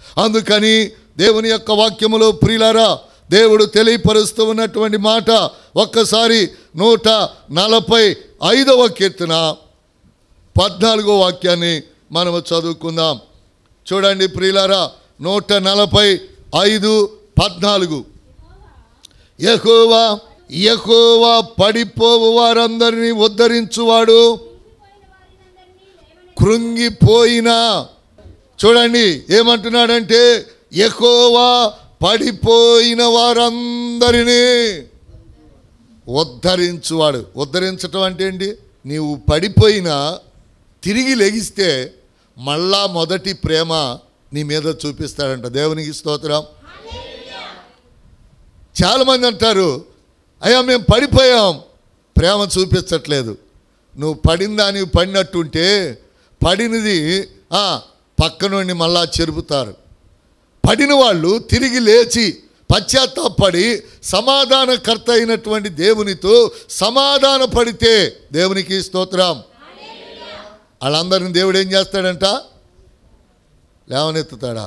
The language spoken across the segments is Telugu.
అందుకని దేవుని యొక్క వాక్యములో ప్రియులారా దేవుడు తెలియపరుస్తూ ఉన్నటువంటి మాట ఒక్కసారి నూట నలభై ఐదవ కీర్తన పద్నాలుగో వాక్యాన్ని మనము చదువుకుందాం చూడండి ప్రియులారా నూట నలభై ఐదు పద్నాలుగు యహోవా యహోవా పడిపోవు వారందరినీ ఉద్ధరించువాడు కృంగిపోయిన చూడండి ఏమంటున్నాడంటే యహోవా పడిపోయిన వారందరినీ ఉద్ధరించువాడు ఉద్ధరించటం అంటే ఏంటి నీవు పడిపోయినా తిరిగి లెగిస్తే మళ్ళా మొదటి ప్రేమ నీ మీద చూపిస్తాడంట దేవునికి స్తోత్రం చాలామంది అంటారు అయ్యా మేము పడిపోయాం ప్రేమ చూపించట్లేదు నువ్వు పడిందా నీవు పడినట్టుంటే పడినది ఆ, పక్క నుండి మళ్ళా చెరుపుతారు పడిన వాళ్ళు తిరిగి లేచి పశ్చాత్తాపడి సమాధానకర్త అయినటువంటి దేవునితో సమాధాన పడితే దేవునికి స్తోత్రం వాళ్ళందరిని దేవుడు ఏం చేస్తాడంట లేవనెత్తుతాడా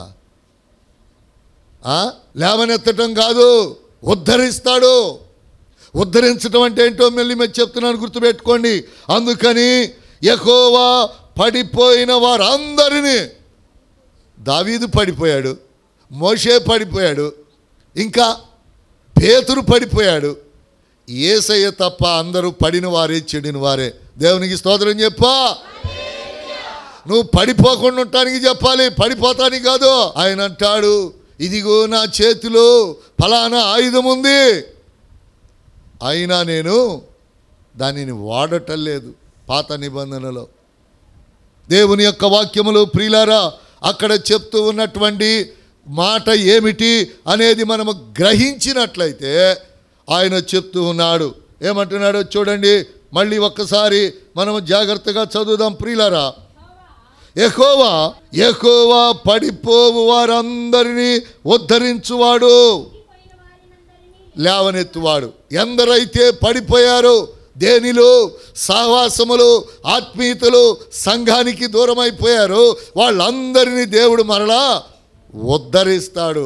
ఆ? లేవనెత్తటం కాదు ఉద్ధరిస్తాడు ఉద్ధరించడం అంటే ఏంటో మళ్ళీ మీరు చెప్తున్నాను గుర్తుపెట్టుకోండి అందుకని ఎకోవా పడిపోయిన వారందరినీ దావీదు పడిపోయాడు మోషే పడిపోయాడు ఇంకా పేతురు పడిపోయాడు ఏసయ్య తప్ప అందరూ పడిన వారే చెడిన వారే దేవునికి స్తోత్రం చెప్పా నువ్వు పడిపోకుండా ఉండటానికి చెప్పాలి పడిపోతానికి కాదు ఆయన అంటాడు ఇదిగో నా చేతిలో ఫలానా ఆయుధం ఉంది అయినా నేను దానిని వాడటం లేదు పాత నిబంధనలో దేవుని యొక్క వాక్యములు ప్రియులారా అక్కడ చెప్తూ ఉన్నటువంటి మాట ఏమిటి అనేది మనము గ్రహించినట్లయితే ఆయన చెప్తూ ఉన్నాడు ఏమంటున్నాడో చూడండి మళ్ళీ ఒక్కసారి మనము జాగ్రత్తగా చదువుదాం ప్రియులారా ఎకోవా ఎకోవా పడిపోవు వారందరినీ ఉద్ధరించువాడు లేవనెత్తువాడు ఎందరైతే పడిపోయారో దేనిలో సహవాసములు ఆత్మీయతలు సంఘానికి దూరమైపోయారో వాళ్ళందరినీ దేవుడు మరలా ఉద్ధరిస్తాడు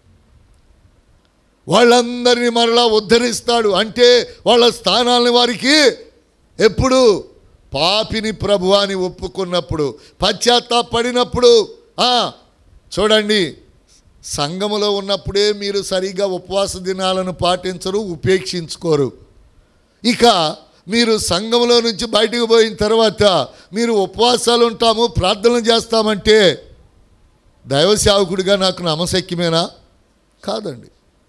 వాళ్ళందరినీ మరలా ఉద్ధరిస్తాడు అంటే వాళ్ళ స్థానాలను వారికి ఎప్పుడు పాపిని ప్రభువాని ఒప్పుకున్నప్పుడు పశ్చాత్తాపడినప్పుడు ఆ, చూడండి సంఘములో ఉన్నప్పుడే మీరు సరిగా ఉపవాస దినాలను పాటించరు ఉపేక్షించుకోరు ఇక మీరు సంఘంలో నుంచి బయటకు పోయిన తర్వాత మీరు ఉపవాసాలు ఉంటాము ప్రార్థనలు చేస్తామంటే దైవ సేవకుడిగా నాకు నమశక్యమేనా కాదండి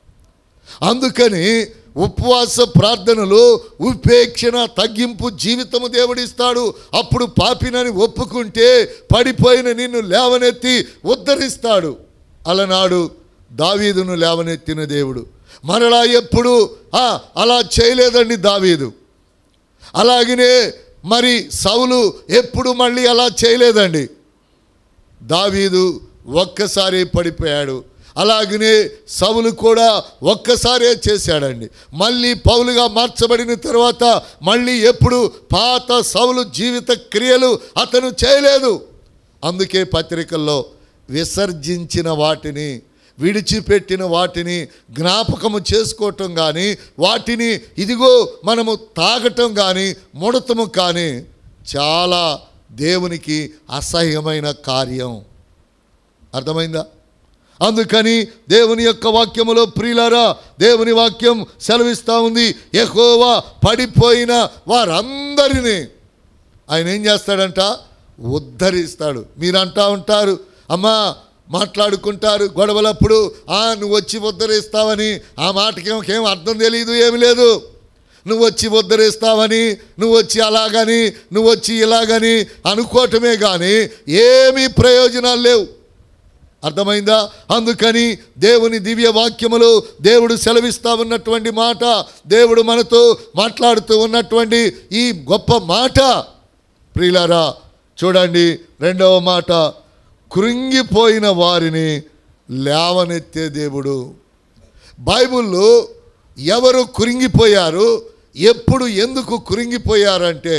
అందుకని ఉపవాస ప్రార్థనలు ఉపేక్షణ తగ్గింపు జీవితము దేవుడిస్తాడు అప్పుడు పాపినని ఒప్పుకుంటే పడిపోయిన నిన్ను లేవనెత్తి ఉద్ధరిస్తాడు అలనాడు దావీదును లేవనెత్తిన దేవుడు మరలా ఎప్పుడు ఆ, అలా చేయలేదండి దావీదు అలాగనే మరి సౌలు ఎప్పుడు మళ్ళీ అలా చేయలేదండి దావీదు ఒక్కసారి పడిపోయాడు అలాగనే సవులు కూడా ఒక్కసారే చేశాడండి మళ్ళీ పౌలుగా మార్చబడిన తర్వాత మళ్ళీ ఎప్పుడు పాత సవులు జీవిత క్రియలు అతను చేయలేదు అందుకే పత్రికల్లో విసర్జించిన వాటిని విడిచిపెట్టిన వాటిని జ్ఞాపకము చేసుకోవటం కానీ వాటిని ఇదిగో మనము తాగటం కానీ ముడతము కానీ చాలా దేవునికి అసహ్యమైన కార్యం అర్థమైందా అందుకని దేవుని యొక్క వాక్యములో ప్రియులారా దేవుని వాక్యం సెలవిస్తూ ఉంది ఎహోవా పడిపోయిన వారందరినీ ఆయన ఏం చేస్తాడంట ఉద్ధరిస్తాడు మీరు అంటా ఉంటారు అమ్మా మాట్లాడుకుంటారు గొడవలప్పుడు ఆ నువ్వు వచ్చి ఉద్ధరిస్తావని ఆ మాటకి ఏం అర్థం తెలియదు ఏమి లేదు నువ్వు వచ్చి ఉద్ధరిస్తావని నువ్వు వచ్చి అలాగని నువ్వు వచ్చి ఇలాగని అనుకోవటమే కానీ ఏమీ ప్రయోజనాలు లేవు అర్థమైందా అందుకని దేవుని దివ్య వాక్యములు దేవుడు సెలవిస్తా ఉన్నటువంటి మాట దేవుడు మనతో మాట్లాడుతూ ఉన్నటువంటి ఈ గొప్ప మాట ప్రియులారా చూడండి రెండవ మాట కృంగిపోయిన వారిని లేవనెత్తే దేవుడు బైబిల్లో ఎవరు కురింగిపోయారు ఎప్పుడు ఎందుకు కురింగిపోయారంటే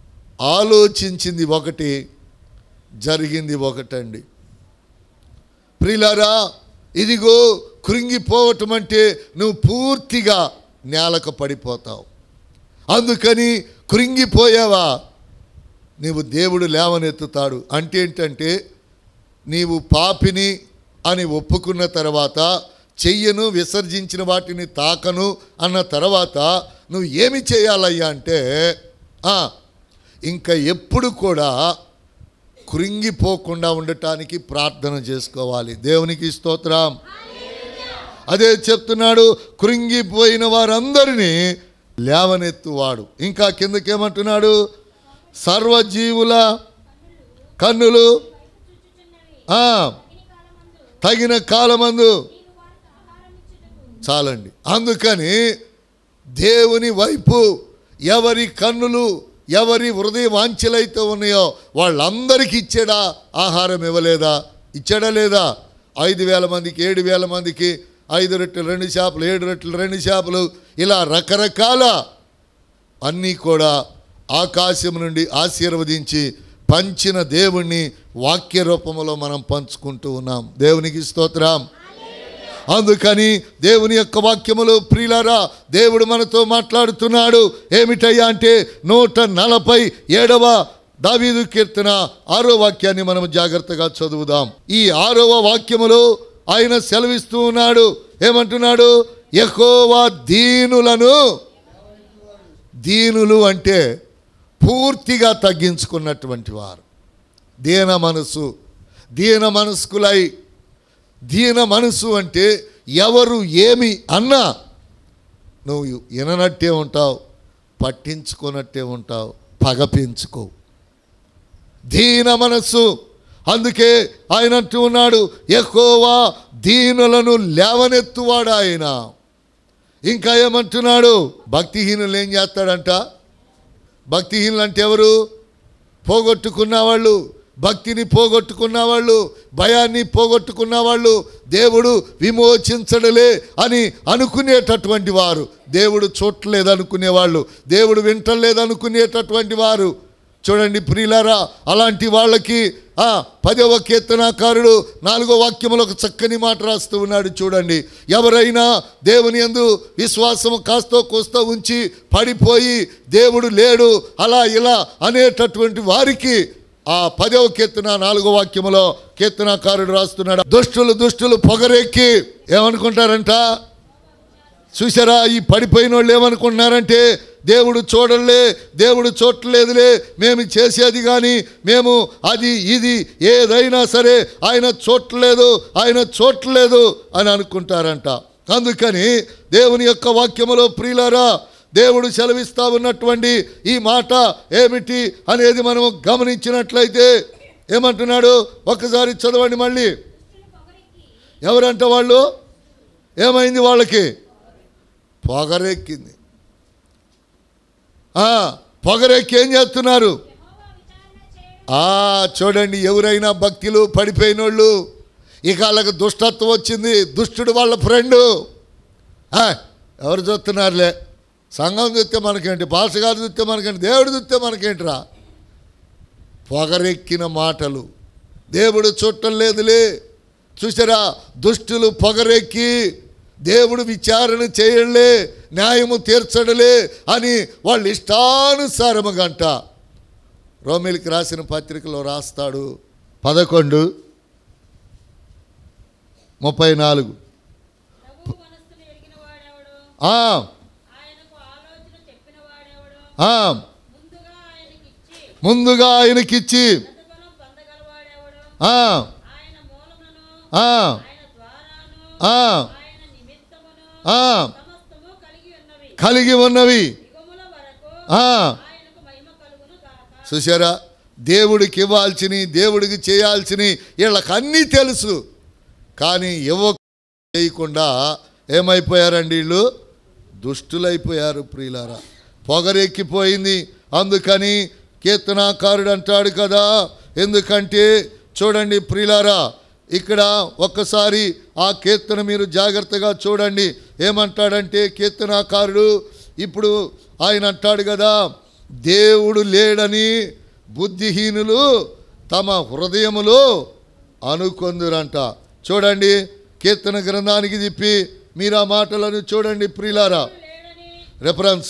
ఆలోచించింది ఒకటి జరిగింది ఒకటండి ప్రియులారా ఇదిగో కృంగిపోవటం అంటే నువ్వు పూర్తిగా నేలకు పడిపోతావు అందుకని కృంగిపోయావా నీవు దేవుడు లేవనెత్తుతాడు అంటే ఏంటంటే నీవు పాపిని అని ఒప్పుకున్న తర్వాత చెయ్యను విసర్జించిన వాటిని తాకను అన్న తర్వాత నువ్వు ఏమి చేయాలయ్యా అంటే ఆ, ఇంకా ఎప్పుడు కూడా కృంగిపోకుండా ఉండటానికి ప్రార్థన చేసుకోవాలి దేవునికి స్తోత్రం అదే చెప్తున్నాడు కృంగిపోయిన వారందరినీ లేవనెత్తువాడు ఇంకా కిందకేమంటున్నాడు సర్వజీవుల కన్నులు ఆ, తగిన కాలమందు చాలండి అందుకని దేవుని వైపు ఎవరి కన్నులు ఎవరి హృదయ వాంఛలైతే ఉన్నాయో వాళ్ళందరికీ ఇచ్చాడా ఆహారం ఇవ్వలేదా ఇచ్చాడా లేదా ఐదు వేల మందికి ఏడు వేల మందికి ఐదు రెట్లు రెండు చేపలు ఏడు రెట్లు రెండు చేపలు ఇలా రకరకాల అన్నీ కూడా ఆకాశం నుండి ఆశీర్వదించి పంచిన దేవుణ్ణి వాక్య రూపంలో మనం పంచుకుంటూ ఉన్నాం దేవునికి స్తోత్రం అందుకని దేవుని యొక్క వాక్యములు ప్రియులారా దేవుడు మనతో మాట్లాడుతున్నాడు ఏమిటయ్యా అంటే నూట నలభై ఏడవ దావీదు కీర్తన ఆరో వాక్యాన్ని మనం జాగ్రత్తగా చదువుదాం ఈ ఆరవ వాక్యములో ఆయన సెలవిస్తూ ఉన్నాడు ఏమంటున్నాడు ఎకోవా దీనులను దీనులు అంటే పూర్తిగా తగ్గించుకున్నటువంటి వారు దీన మనసు దీన మనస్కులై దీన మనసు అంటే ఎవరు ఏమి అన్నా నువ్వు విననట్టే ఉంటావు పట్టించుకున్నట్టే ఉంటావు పగ పెంచుకో దీన మనస్సు అందుకే ఆయన అంటూ ఉన్నాడు ఎక్కువా దీనులను లేవనెత్తువాడు ఆయన ఇంకా ఏమంటున్నాడు భక్తిహీనులు ఏం చేస్తాడంట భక్తిహీనులు అంటే ఎవరు పోగొట్టుకున్న వాళ్ళు భక్తిని పోగొట్టుకున్న వాళ్ళు భయాన్ని పోగొట్టుకున్న వాళ్ళు దేవుడు విమోచించడలే అని అనుకునేటటువంటి వారు దేవుడు చూడలేదు అనుకునేవాళ్ళు దేవుడు వింటలేదు అనుకునేటటువంటి వారు చూడండి ప్రియులారా అలాంటి వాళ్ళకి ఆ పదవ కీర్తనాకారుడు నాలుగో వాక్యములో ఒక చక్కని మాట రాస్తూ ఉన్నాడు చూడండి ఎవరైనా దేవుని యందు విశ్వాసము కాస్తో కోస్తో ఉంచి పడిపోయి దేవుడు లేడు అలా ఇలా అనేటటువంటి వారికి ఆ పదవ కీర్తన నాలుగో వాక్యములో కీర్తనాకారుడు రాస్తున్నాడు దుష్టులు దుష్టులు పొగరెక్కి ఏమనుకుంటారంట చూసారా ఈ పడిపోయిన వాళ్ళు ఏమనుకుంటున్నారంటే దేవుడు చూడలే దేవుడు చూడలేదులే మేము చేసేది కానీ మేము అది ఇది ఏదైనా సరే ఆయన చూడలేదు ఆయన చూడలేదు అని అనుకుంటారంట అందుకని దేవుని యొక్క వాక్యములో ప్రియులారా దేవుడు సెలవిస్తా ఉన్నటువంటి ఈ మాట ఏమిటి అనేది మనం గమనించినట్లయితే ఏమంటున్నాడు ఒక్కసారి చదవండి మళ్ళీ ఎవరంట వాళ్ళు ఏమైంది వాళ్ళకి పొగరెక్కింది ఆ, పొగరెక్కి ఏం చేస్తున్నారు ఆ చూడండి ఎవరైనా భక్తులు పడిపోయినోళ్ళు ఇక వాళ్ళకి దుష్టత్వం వచ్చింది దుష్టుడు వాళ్ళ ఫ్రెండు ఆ, ఎవరు చూస్తున్నారులే సంఘం చూస్తే మనకేంటి పాస్ గారు చూస్తే మనకేంటి దేవుడు చూస్తే మనకేంటిరా పొగరెక్కిన మాటలు దేవుడు చుట్టం లేదులే చూసారా దుష్టులు పొగరెక్కి దేవుడు విచారణ చేయలే న్యాయము తీర్చడలే అని వాళ్ళు ఇష్టానుసారము గంట రోమిలికి రాసిన పత్రికలో రాస్తాడు పదకొండు ముప్పై నాలుగు ప్రభువు మనస్సును ఎరిగిన వాడెవడు ఆ, ఆయనకు ఆలోచన చెప్పిన వాడెవడు ఆ, ముందుగా ఆయనకిచ్చి ముందుగా ఆయనకిచ్చి ప్రతిఫలం పొందగలవాడెవడు ఆ, ఆయన మూలమును ఆ, ఆయన ద్వారాను ఆ, ఆయన నిమిత్తమును ఆ, సమస్తము కలిగి ఉన్నవి కలిగి ఉన్నవి యుగముల వరకు ఆ, ఆయనకు మహిమ కలుగును గాక చూసారా దేవుడికి ఇవ్వాల్సినవి దేవుడికి చేయాల్సినవి వీళ్ళకి అన్నీ తెలుసు కానీ ఇవ్వ చేయకుండా ఏమైపోయారండి వీళ్ళు దుష్టులైపోయారు ప్రియులారా పొగరెక్కిపోయింది అందుకని కీర్తనాకారుడు అంటాడు కదా ఎందుకంటే చూడండి ప్రియులారా ఇక్కడ ఒక్కసారి ఆ కీర్తన మీరు జాగ్రత్తగా చూడండి ఏమంటాడంటే కీర్తనాకారుడు ఇప్పుడు ఆయన అంటాడు కదా దేవుడు లేడని బుద్ధిహీనులు తమ హృదయములో అనుకొందురంట చూడండి కీర్తన గ్రంథానికి తిప్పి మీరు ఆ మాటలను చూడండి ప్రియులారా లేడని రెఫరెన్స్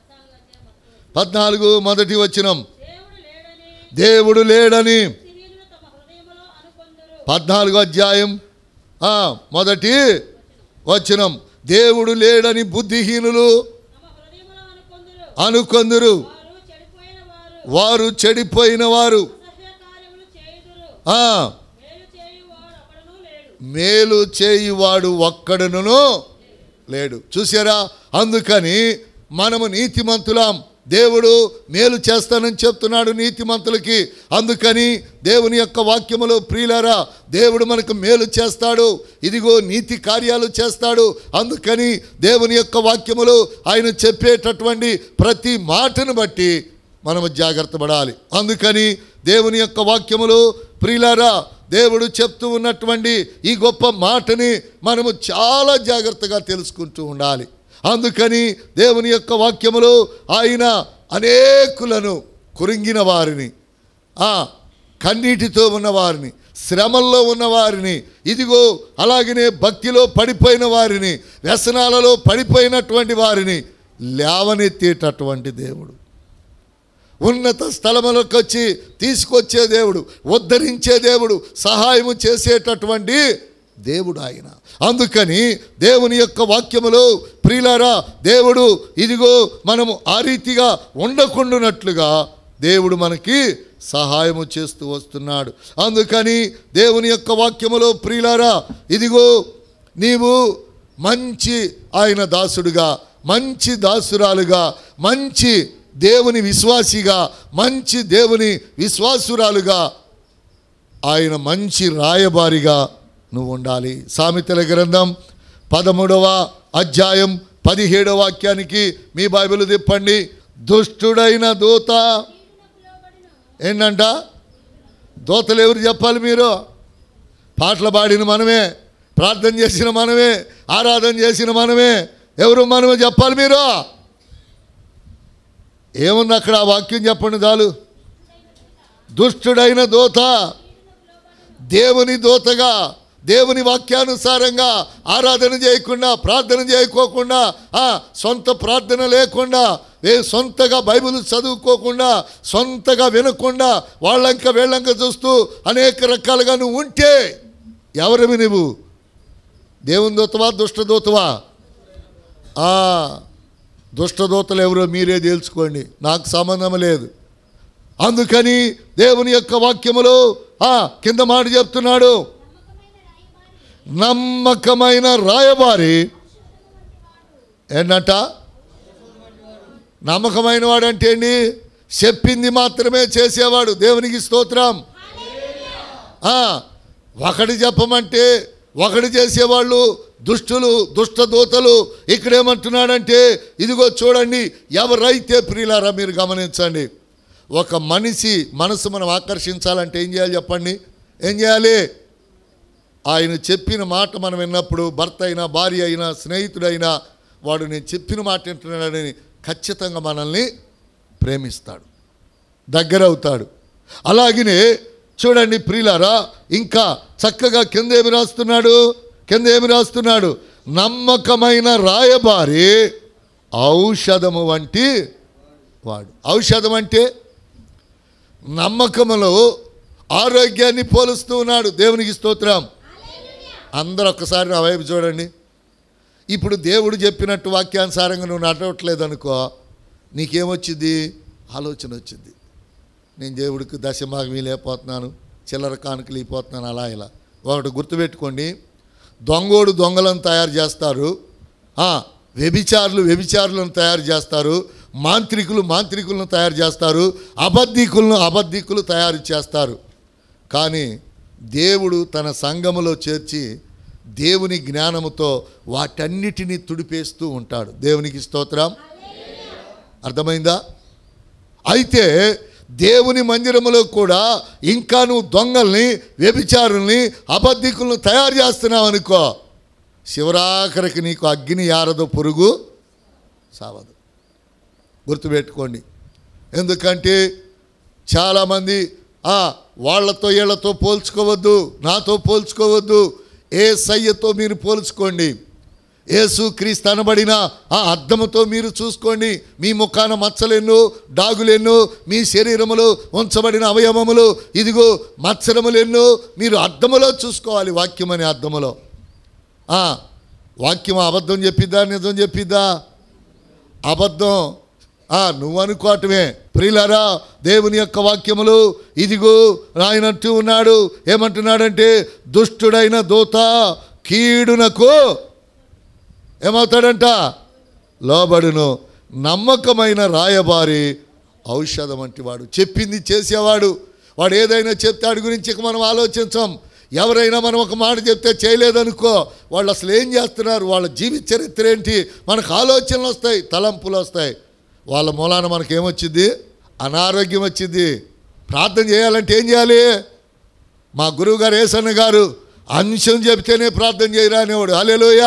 పద్నాలుగు అధ్యాయం మొదటి వచనం. పద్నాలుగు మొదటి వచనం దేవుడు లేడని దేవుడు లేడని సిరియనులు తమ హృదయములో అనుకొందురు పద్నాలుగు అధ్యాయం ఆ, మొదటి వచనం దేవుడు లేడని బుద్ధిహీనులు తమ హృదయములో అనుకొందురు అనుకొందురు వారు చెడిపోయిన వారు వారు చెడిపోయిన వారు అసహ్య కార్యములు చేయుదురు ఆ, మేలు చేయువాడు అక్కడనూ లేడు మేలు చేయువాడు ఒక్కడును లేడు చూసారా అందుకని మనము నీతిమంతులం దేవుడు మేలు చేస్తానని చెప్తున్నాడు నీతిమంతులకి అందుకని దేవుని యొక్క వాక్యములో ప్రియులారా దేవుడు మనకు మేలు చేస్తాడు ఇదిగో నీతి కార్యాలు చేస్తాడు అందుకని దేవుని యొక్క వాక్యములు ఆయన చెప్పేటటువంటి ప్రతి మాటను బట్టి మనము జాగ్రత్త పడాలి అందుకని దేవుని యొక్క వాక్యములు ప్రియులారా దేవుడు చెప్తూ ఉన్నటువంటి ఈ గొప్ప మాటని మనము చాలా జాగ్రత్తగా తెలుసుకుంటూ ఉండాలి అందుకని దేవుని యొక్క వాక్యములు ఆయన అనేకులను కురింగిన వారిని ఆ, కన్నీటితో ఉన్నవారిని శ్రమల్లో ఉన్నవారిని ఇదిగో అలాగనే భక్తిలో పడిపోయిన వారిని వ్యసనాలలో పడిపోయినటువంటి వారిని లేవనెత్తేటటువంటి దేవుడు ఉన్నత స్థలములకు వచ్చి తీసుకొచ్చే దేవుడు ఉద్ధరించే దేవుడు సహాయము చేసేటటువంటి దేవుడు ఆయన అందుకని దేవుని యొక్క వాక్యములో ప్రియులారా దేవుడు ఇదిగో మనము ఆ రీతిగా ఉండకుండానట్లుగా దేవుడు మనకి సహాయము చేస్తూ వస్తున్నాడు అందుకని దేవుని యొక్క వాక్యములో ప్రియులారా ఇదిగో నీవు మంచి ఆయన దాసుడుగా మంచి దాసురాలుగా మంచి దేవుని విశ్వాసిగా మంచి దేవుని విశ్వాసురాలుగా ఆయన మంచి రాయబారిగా నువ్వు ఉండాలి సామెతల గ్రంథం పదమూడవ అధ్యాయం పదిహేడవ వాక్యానికి మీ బైబిల్ తిప్పండి దుష్టుడైన దూత ఏంటంట దూతలు ఎవరు చెప్పాలి మీరు పాటలు పాడిన మనమే ప్రార్థన చేసిన మనమే ఆరాధన చేసిన మనమే ఎవరు మనమే చెప్పాలి మీరు ఏముంది అక్కడ ఆ వాక్యం చెప్పండి చాలు దుష్టుడైన దూత దేవుని దూతగా దేవుని వాక్యానుసారంగా ఆరాధన చేయకుండా ప్రార్థన చేయకోకుండా ఆ, సొంత ప్రార్థన లేకుండా ఏ సొంతగా బైబిల్ చదువుకోకుండా సొంతగా వినకుండా వాళ్ళంక వీళ్ళంక చూస్తూ అనేక రకాలుగా నువ్వు ఉంటే ఎవరివి నువ్వు దేవుని దూతవా దుష్టదూతవా ఆ, దుష్టదూతలు ఎవరో మీరే తేల్చుకోండి నాకు సంబంధం లేదు అందుకని దేవుని యొక్క వాక్యములో ఆ కింద మాట చెప్తున్నాడు నమ్మకమైన రాయబారి ఏంటంట నమ్మకమైన వాడు అంటే ఏంటి చెప్పింది మాత్రమే చేసేవాడు దేవునికి స్తోత్రం ఆ, ఒకటి చెప్పమంటే ఒకటి చేసేవాళ్ళు దుష్టులు దుష్టదూతలు ఇక్కడేమంటున్నాడంటే ఇదిగో చూడండి ఎవరైతే ప్రియులారా మీరు గమనించండి ఒక మనిషి మనసు మనం ఆకర్షించాలంటే ఏం చేయాలి చెప్పండి ఏం చేయాలి ఆయన చెప్పిన మాట మనం విన్నప్పుడు భర్త అయినా భార్య అయినా స్నేహితుడైనా వాడు నేను చెప్పిన మాట వింటున్నాడని ఖచ్చితంగా మనల్ని ప్రేమిస్తాడు దగ్గరవుతాడు అలాగనే చూడండి ప్రియులారా ఇంకా చక్కగా కింద ఏమి రాస్తున్నాడు కింద ఏమి రాస్తున్నాడు నమ్మకమైన రాయబారి ఔషధము వంటి వాడు ఔషధం అంటే నమ్మకములో ఆరోగ్యాన్ని పోలుస్తూ ఉన్నాడు దేవునికి స్తోత్రం అందరూ ఒక్కసారి నా వైపు చూడండి ఇప్పుడు దేవుడు చెప్పినట్టు వాక్యానుసారంగా నువ్వు నడవట్లేదు అనుకో నీకేమొచ్చింది ఆలోచన వచ్చింది నేను దేవుడికి దశమాగం లేకపోతున్నాను చిల్లర కానుకలు అయిపోతున్నాను అలా ఇలా ఒకటి గుర్తుపెట్టుకోండి దొంగోడు దొంగలను తయారు చేస్తారు ఆ, వ్యభిచారులు వ్యభిచారులను తయారు చేస్తారు మాంత్రికులు మాంత్రికులను తయారు చేస్తారు అబద్ధికులను అబద్ధికులు తయారు చేస్తారు కానీ దేవుడు తన సంఘములో చేర్చి దేవుని జ్ఞానముతో వాటన్నిటినీ తుడిపేస్తూ ఉంటాడు దేవునికి స్తోత్రం అర్థమైందా అయితే దేవుని మందిరములో కూడా ఇంకా నువ్వు దొంగల్ని వ్యభిచారుల్ని అబద్ధికులను తయారు చేస్తున్నావు అనుకో శివరాఖరికి నీకు అగ్ని యారదు పురుగు సావదు గుర్తుపెట్టుకోండి ఎందుకంటే చాలామంది ఆ వాళ్ళతో వీళ్ళతో పోల్చుకోవద్దు నాతో పోల్చుకోవద్దు ఏ సయ్యతో మీరు పోల్చుకోండి యేసు క్రీస్తు అనబడిన ఆ అద్దముతో మీరు చూసుకోండి మీ ముఖాన మచ్చలెన్నో డాగులెన్నో మీ శరీరములో ఉంచబడిన అవయవములు ఇదిగో మత్సరములెన్నో మీరు అద్దములో చూసుకోవాలి వాక్యం అనే అద్దములో ఆ, వాక్యం అబద్ధం చెప్పిద్దా నిజం చెప్పిద్దా అబద్ధం ఆ, నువ్వు అనుకోవటమే ప్రియులారా దేవుని యొక్క వాక్యములు ఇదిగో ఆయన అంటూ ఉన్నాడు ఏమంటున్నాడంటే దుష్టుడైన దూత కీడునకు ఏమవుతాడంట లోబడును నమ్మకమైన రాయబారి ఔషధం వంటి వాడు చెప్పింది చేసేవాడు వాడు ఏదైనా చెప్తే వాడి గురించి ఇక మనం ఆలోచించాం ఎవరైనా మనం ఒక మాట చెప్తే చేయలేదనుకో వాళ్ళు అసలు ఏం చేస్తున్నారు వాళ్ళ జీవిత చరిత్ర ఏంటి మనకు ఆలోచనలు వస్తాయి తలంపులు వస్తాయి వాళ్ళ మూలాన మనకి ఏమొచ్చింది అనారోగ్యం వచ్చింది ప్రార్థన చేయాలంటే ఏం చేయాలి మా గురువు గారు ఏసన్న గారు అంశం చెప్తేనే ప్రార్థన చేయరా అనేవాడు హలేలోయ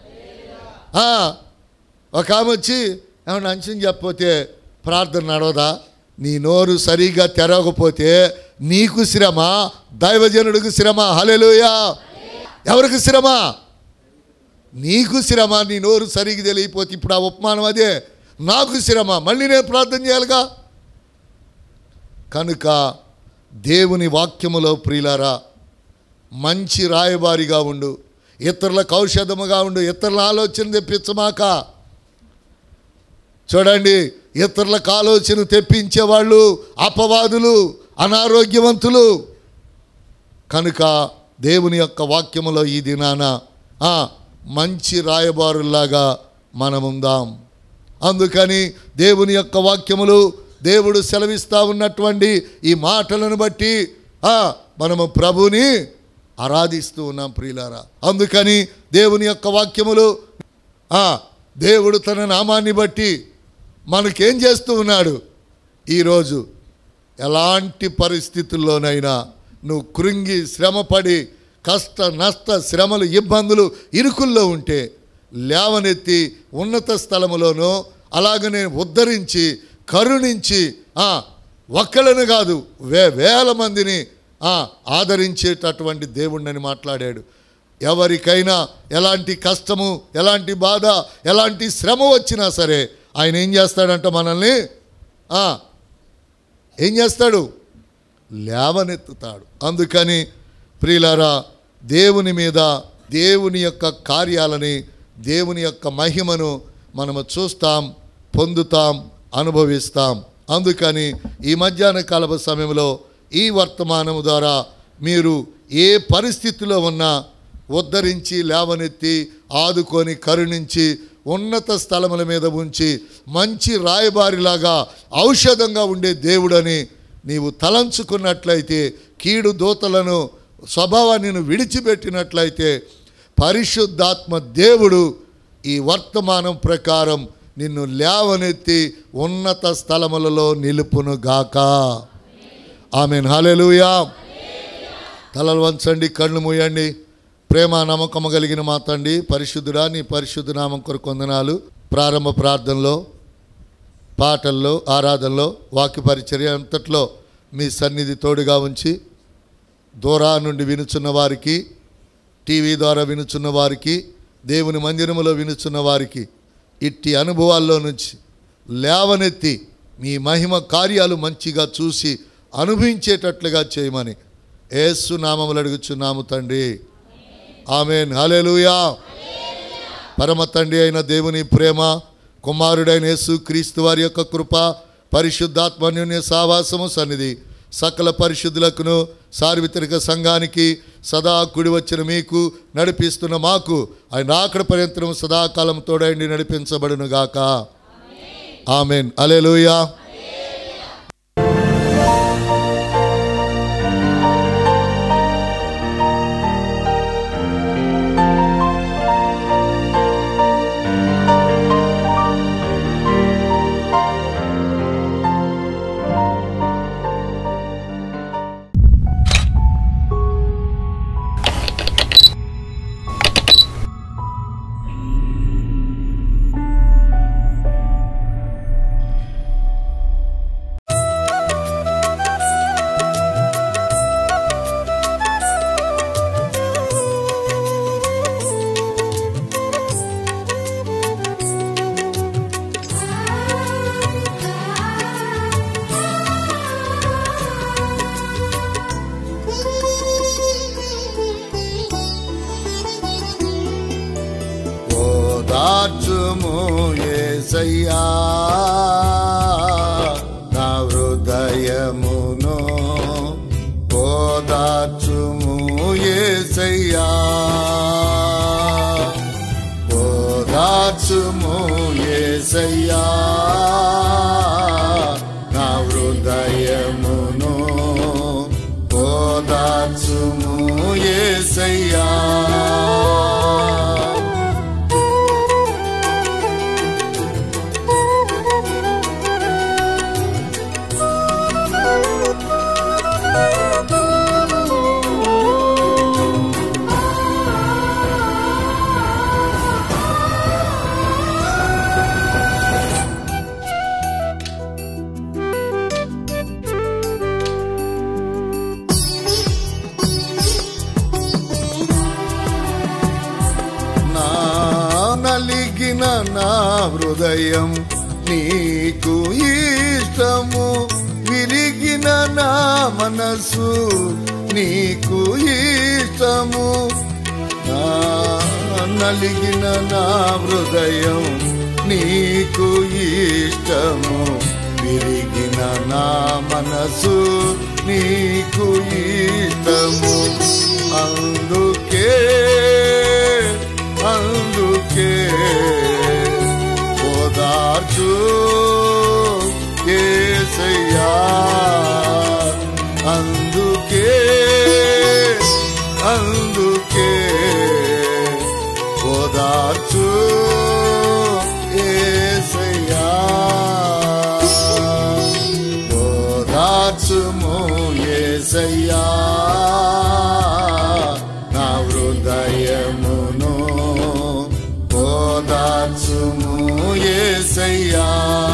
ఒక ఆమె వచ్చి ఏమన్నా అంశం చెప్పపోతే ప్రార్థన నడవదా నీ నోరు సరిగా తెరవకపోతే నీకు శ్రమ దైవజనుడికి శ్రమ హలేలోయ ఎవరికి శ్రమ నీకు శ్రమ నీ నోరు సరిగ్గా తెలియపోతే ఇప్పుడు ఆ ఉపమానం అదే నాకు శ్రమ మళ్ళీ నేను ప్రార్థన చేయాలిగా కనుక దేవుని వాక్యములో ప్రియులారా మంచి రాయబారిగా ఉండు ఇతరులకు ఔషధముగా ఉండు ఇతరుల ఆలోచన తెప్పించమాక చూడండి ఇతరులకు ఆలోచన తెప్పించేవాళ్ళు అపవాదులు అనారోగ్యవంతులు కనుక దేవుని యొక్క వాక్యములో ఈ దినాన ఆ, మంచి రాయబారుల్లాగా మనముందాం అందుకని దేవుని యొక్క వాక్యములు దేవుడు సెలవిస్తూ ఉన్నటువంటి ఈ మాటలను బట్టి ఆ, మనము ప్రభుని ఆరాధిస్తూ ఉన్నాం ప్రియులారా అందుకని దేవుని యొక్క వాక్యములు ఆ, దేవుడు తన నామాన్ని బట్టి మనకేం చేస్తూ ఉన్నాడు ఈరోజు ఎలాంటి పరిస్థితుల్లోనైనా నువ్వు కృంగి శ్రమపడి కష్ట నష్ట శ్రమలు ఇబ్బందులు ఇరుకుల్లో ఉంటే లేవనెత్తి ఉన్నత స్థలములోనూ అలాగనే ఉద్ధరించి కరుణించి ఆ, ఒక్కళ్ళని కాదు వే వేల మందిని ఆ, ఆదరించేటటువంటి దేవుణ్ణని మాట్లాడాడు ఎవరికైనా ఎలాంటి కష్టము ఎలాంటి బాధ ఎలాంటి శ్రమ వచ్చినా సరే ఆయన ఏం చేస్తాడంట మనల్ని ఆ, ఏం చేస్తాడు లేవనెత్తుతాడు అందుకని ప్రియులారా దేవుని మీద దేవుని యొక్క కార్యాలని దేవుని యొక్క మహిమను మనము చూస్తాం పొందుతాం అనుభవిస్తాం అందుకని ఈ మధ్యాహ్న కాలపు సమయంలో ఈ వర్తమానము ద్వారా మీరు ఏ పరిస్థితిలో ఉన్నా ఉద్ధరించి లేవనెత్తి ఆదుకొని కరుణించి ఉన్నత స్థలముల మీద ఉంచి మంచి రాయబారిలాగా ఔషధంగా ఉండే దేవుడని నీవు తలంచుకున్నట్లయితే కీడు దూతలను స్వభావాన్ని నువ్వు విడిచిపెట్టినట్లయితే పరిశుద్ధాత్మ దేవుడు ఈ వర్తమానం ప్రకారం నిన్ను లేవనెత్తి ఉన్నత స్థలములలో నిలుపునుగాక ఆమెన్ హల్లెలూయా తలలు వంచండి కళ్ళు మూయండి ప్రేమ నమ్మకము కలిగిన మా తండ్రి పరిశుద్ధుడా నీ పరిశుద్ధ నామం కొరకు వందనాలు ప్రారంభ ప్రార్థనలో పాటల్లో ఆరాధనలో వాక్య పరిచర్య అంతట్లో మీ సన్నిధి తోడుగా ఉంచి దూరా నుండి వినుచున్న వారికి టీవీ ద్వారా వినుచున్న వారికి దేవుని మందిరములో వినుచున్న వారికి ఇట్టి అనుభవాల్లో నుంచి లేవనెత్తి మీ మహిమ కార్యాలు మంచిగా చూసి అనుభవించేటట్లుగా చేయమని ఏసు నామములు అడుగుచున్నాము తండ్రి ఆమెన్ హల్లెలూయా పరమ తండ్రి అయిన దేవుని ప్రేమ కుమారుడైన యేసు క్రీస్తు వారి యొక్క కృప పరిశుద్ధాత్మన్యుని సావాసము సన్నిధి సకల పరిశుద్ధులకును సార్వత్రిక సంఘానికి సదా కుడి వచ్చిన మీకు నడిపిస్తున్న మాకు ఆయన ఆకడ పర్యంతరం సదాకాలం తోడైండి నడిపించబడును గాక ఆమెన్ అలెలుయా ఏసయ్యా నా హృదయమును ఓదార్చుము ఏసయ్యా ఓదార్చుము ఏసయ్యా నా హృదయమును ఓదార్చుము ఏసయ్యా నా నలిగిన నా హృదయం నీకు ఇష్టము విరిగిన నా మనసు నీకు ఇష్టము నా నలిగిన నా హృదయం నీకు ఇష్టము విరిగిన నా మనసు నీకు ఇష్టము అందుకే అందుకే ఓదార్చు ఏసయ్యా అందుకే అందుకే ఓదార్చు ఏసయ్యా ఓదార్చుము ఏసయ్యా నా హృదయమును ఓదార్చుము ఏసయ్యా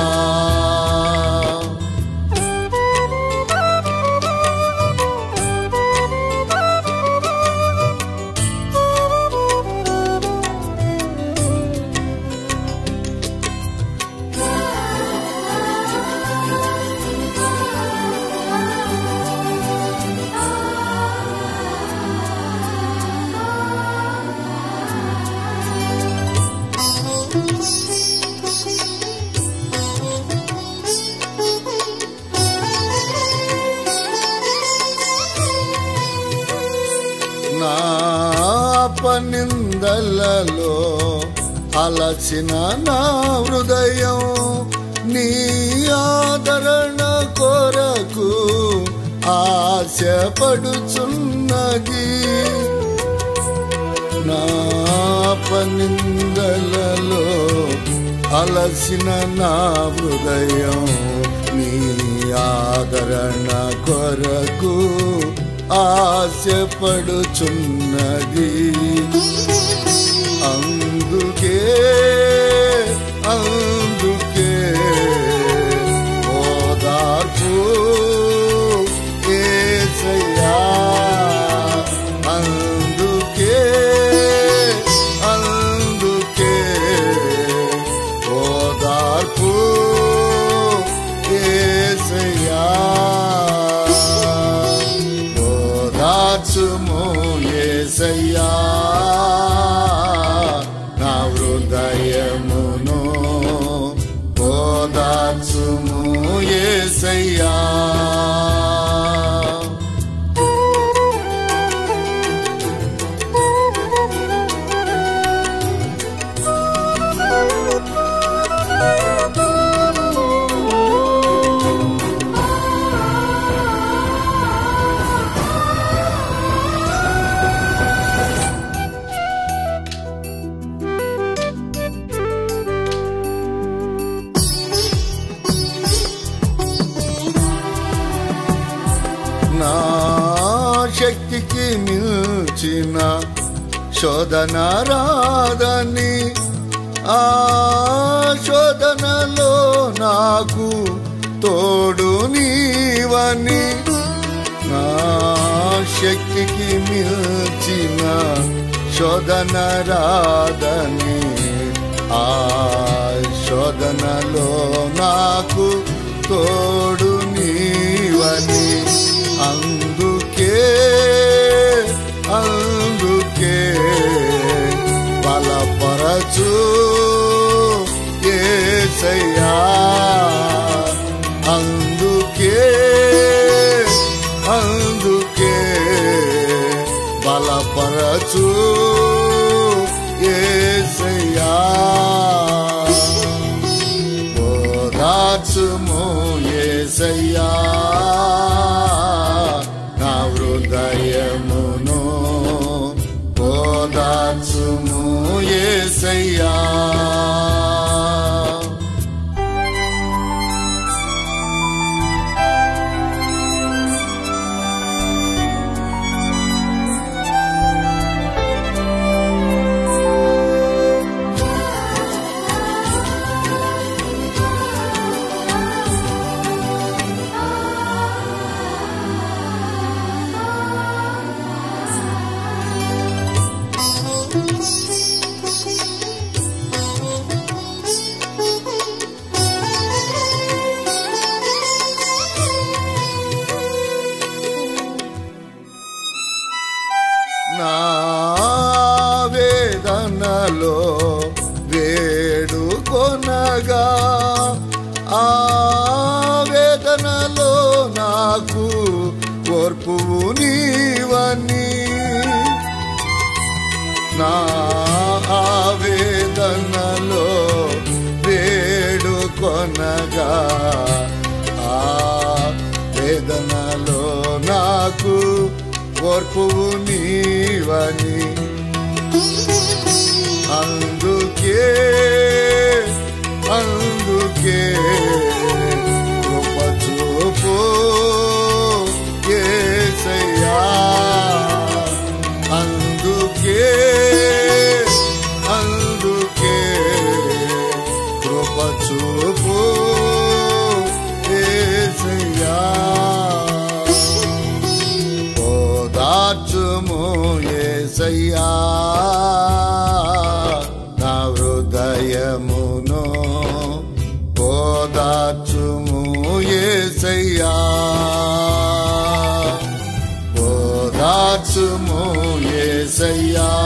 నా పనిందలలో అలసిన నా హృదయం నీ ఆదరణ కొరకు ఆశపడుచున్నది నా పనిందలలో అలసిన నా హృదయం నీ ఆదరణ కొరకు ఆశపడుచున్నది అందుకే అందుకే ఓదార్పు ఏసయ్యా అందుకే అందుకే ఓదార్పు ఏసయ్యా ఓదార్చుము ఏసయ్యా నా హృదయమును ఓదార్చుము ఏసయ్యా నా శక్తికి మిల్చిన శోధన రాదని ఆ శోధనలో నాకు తోడు నీవని నా శక్తికి మిల్చిన శోధన రాదని ఆ శోధనలో నాకు తోడు నీవని అందుకే అందుకే బలపరచు ఏ బలపరచు ఏసయ్యా ఓదార్చుము ఏసయ్యా నా హృదయమును ఓదార్చుము ఏసయ్యా నా వేదనలో వేడుకొనగా ఆ వేదనలో నాకు ఓర్పువు నీవని నా ఆవేదనలో వేడుకొనగా ఆ వేదనలో నాకు ఓర్పువు నీవని అందుకే అందుకే కృప చూపు యేసయ్యా అందుకే అందుకే కృప చూపు యేసయ్యా ఓదార్చుము ఏసయ్యా నా హృదయమును ఓదార్చుము ఏసయ్యా ఓదార్చుము ఏసయ్యా